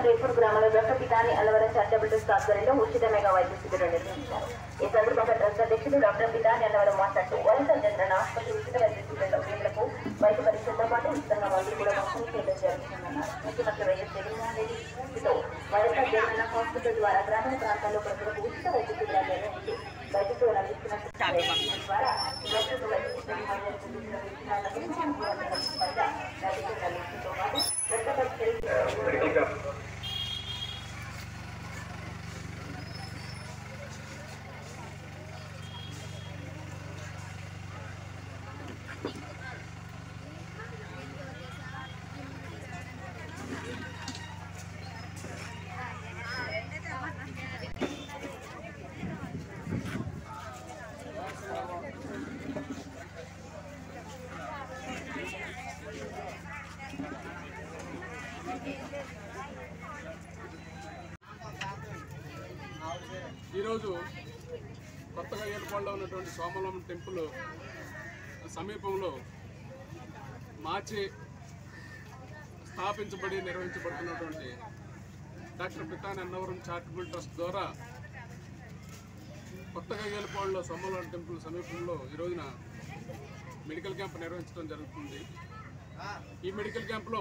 రేపూర్ గ్రామంలో doctor Pitani Alavaram charitable trust ఆధ్వర్యంలో ఉచిత మెగా వైద్య శిబిరం నిర్వహించారు ఈ సందర్భంగా ట్రస్ట్ అధ్యక్షుడు డాక్టర్ పితాని అలవరం మాట్లాడుతూ వరంగల్ జనరల్ ఆసుపత్రి ఉచిత వైద్య శిబిరంలో పేదలకు వైద్య పరీక్షలతో పాటు ఉచితంగా మందులు కూడా పంపిణీ చేయడం జరుగుతుందన్నారు ముఖ్యమంత్రి వైఎస్ జగన్మోహన్ రెడ్డి స్ఫూర్తితో వైఎస్ఆర్ జగనన్న హాస్పిటల్ ద్వారా గ్రామీణ ప్రాంతాల్లో ప్రజలకు ఉచిత వైద్య శిబిరాలు నిర్వహించి వైద్య సేవలు అందిస్తున్నట్టు ద్వారా డాక్టర్లు వైద్య సిబ్బంది మహిళలకు అందిస్తున్న విధానాలను పైగా వైద్య సేవలు అందించడంతో పాటు రక్త పరీక్షలు ఈరోజు కొత్తగా ఏర్పాటులో ఉన్నటువంటి సోమలం టెంపుల్ సమీపంలో మార్చి స్థాపించబడి నిర్వహించబడుతున్నటువంటి doctor Pitani Annavaram charitable trust ద్వారా కొత్తగా ఏర్పాటులో సోమలం టెంపుల్ సమీపంలో ఈ రోజున మెడికల్ క్యాంప్ నిర్వహించడం జరుగుతుంది ఈ మెడికల్ క్యాంప్లో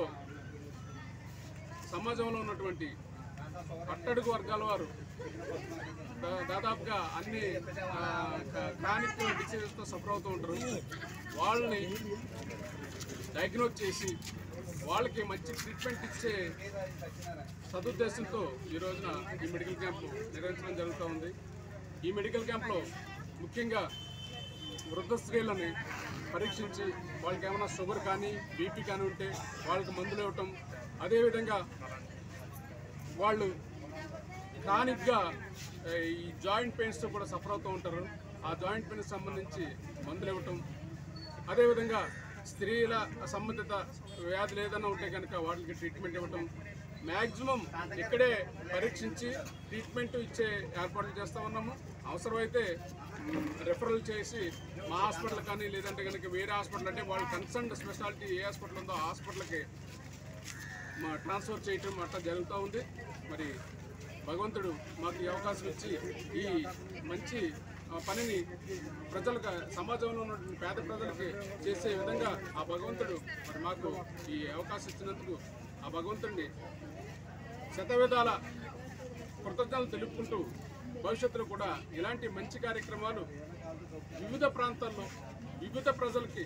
సమాజంలో ఉన్నటువంటి అట్టడుగు వర్గాల వారు దా- దాదాపుగా అన్ని క్రానిక్ డిసీజెస్తో సఫర్ అవుతూ ఉంటారు వాళ్ళని డయాగ్నోజ్ చేసి వాళ్ళకి మంచి ట్రీట్మెంట్ ఇచ్చే సదుద్దేశంతో ఈ రోజున ఈ మెడికల్ క్యాంపు నిర్వహించడం జరుగుతూ ఉంది ఈ మెడికల్ క్యాంప్లో ముఖ్యంగా వృద్ధ స్త్రీలని పరీక్షించి వాళ్ళకి ఏమైనా షుగర్ కానీ బీపీ కానీ ఉంటే వాళ్ళకి మందులు ఇవ్వటం అదేవిధంగా వాళ్ళు క్రానిక్గా ఆ, ఈ జాయింట్ పెయిన్స్తో కూడా సఫర్ అవుతూ ఉంటారు ఆ జాయింట్ పెయిన్స్ సంబంధించి మందులు ఇవ్వటం అదేవిధంగా స్త్రీల సంబంధిత వ్యాధులు ఏదైనా ఉంటే కనుక వాటికి ట్రీట్మెంట్ ఇవ్వటం మ్యాక్సిమం ఇక్కడే పరీక్షించి ట్రీట్మెంట్ ఇచ్చే ఏర్పాట్లు చేస్తూ ఉన్నాము అవసరమైతే రెఫరల్ చేసి మా హాస్పిటల్ కానీ లేదంటే కనుక వేరే హాస్పిటల్ అంటే వాళ్ళు కన్సర్న్ స్పెషాలిటీ ఏ హాస్పిటల్ ఉందో ఆ హాస్పిటల్కి మా ట్రాన్స్ఫర్ చేయటం అట్లా జరుగుతూ ఉంది మరి భగవంతుడు మాకు ఈ అవకాశం ఇచ్చి ఈ మంచి ఆ, పనిని ప్రజలకు సమాజంలో ఉన్నటువంటి పేద ప్రజలకి చేసే విధంగా ఆ భగవంతుడు మరి మాకు ఈ అవకాశం ఇచ్చినందుకు ఆ భగవంతుడిని శతవిధాల కృతజ్ఞతలు తెలుపుకుంటూ భవిష్యత్తులో కూడా ఇలాంటి మంచి కార్యక్రమాలు వివిధ ప్రాంతాల్లో వివిధ ప్రజలకి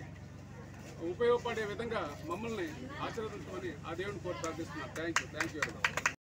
ఉపయోగపడే విధంగా మమ్మల్ని ఆశీర్వదించమని ఆ దేవుని కోరి ప్రార్థిస్తున్నాను థ్యాంక్ యూ థ్యాంక్ యూ